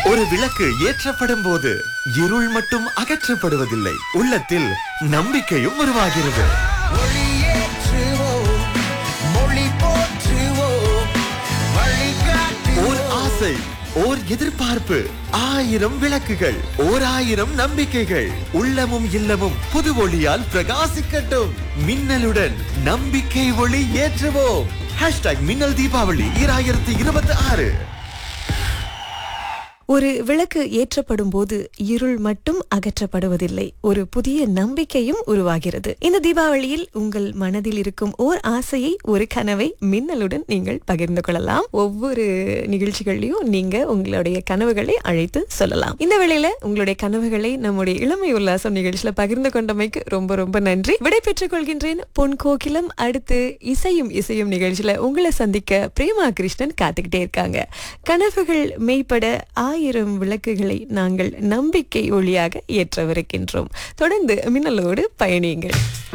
ஒரு விளக்கு ஏற்றப்படும் போது இருள் மட்டும் அகற்றப்படுவதில்லை உள்ளத்தில் நம்பிக்கையும் உருவாகிறது ஒளியேற்றுவோம், மொழி போற்றுவோம், வழிகாட்டுவோம். ஓர் ஆசை ஓர் எதிர்பார்ப்பு ஆயிரம் விளக்குகள் ஓர் ஆயிரம் நம்பிக்கைகள் உள்ளமும் இல்லமும் புது ஒளியால் பிரகாசிக்கட்டும் மின்னலுடன் நம்பிக்கை ஒளி ஏற்றுவோம் ஹேஷ்டாக் மின்னல் தீபாவளி ஈராயிரத்தி இருபத்தி ஆறு ஒரு விளக்கு ஏற்றப்படும் போது இருள் மட்டும் அகற்றப்படுவதில்லை ஒரு புதிய நம்பிக்கையும் உருவாகிறது இந்த தீபாவளியில் உங்கள் மனதில் இருக்கும் ஓர் ஆசையை ஒரு கனவை மின்னலுடன் நீங்கள் பகிர்ந்து கொள்ளலாம் ஒவ்வொரு நிகழ்ச்சிகள்லயும் நீங்க உங்களுடைய கனவுகளை அழைத்து சொல்லலாம் இந்த வேளையில உங்களுடைய கனவுகளை நம்முடைய இளமை உல்லாசம் நிகழ்ச்சியில பகிர்ந்து கொண்டமைக்கு ரொம்ப ரொம்ப நன்றி விடை பெற்றுக் கொள்கின்றேன் பொன் கோகிலம் அடுத்து இசையும் இசையும் நிகழ்ச்சியில உங்களை சந்திக்க பிரேமா கிருஷ்ணன் காத்துக்கிட்டே இருக்காங்க கனவுகள் மெய்ப்பட ஆயிரம் விளக்குகளை நாங்கள் நம்பிக்கை ஒளியாக ஏற்றவிருக்கின்றோம் தொடர்ந்து மின்னலோடு பயணியுங்கள்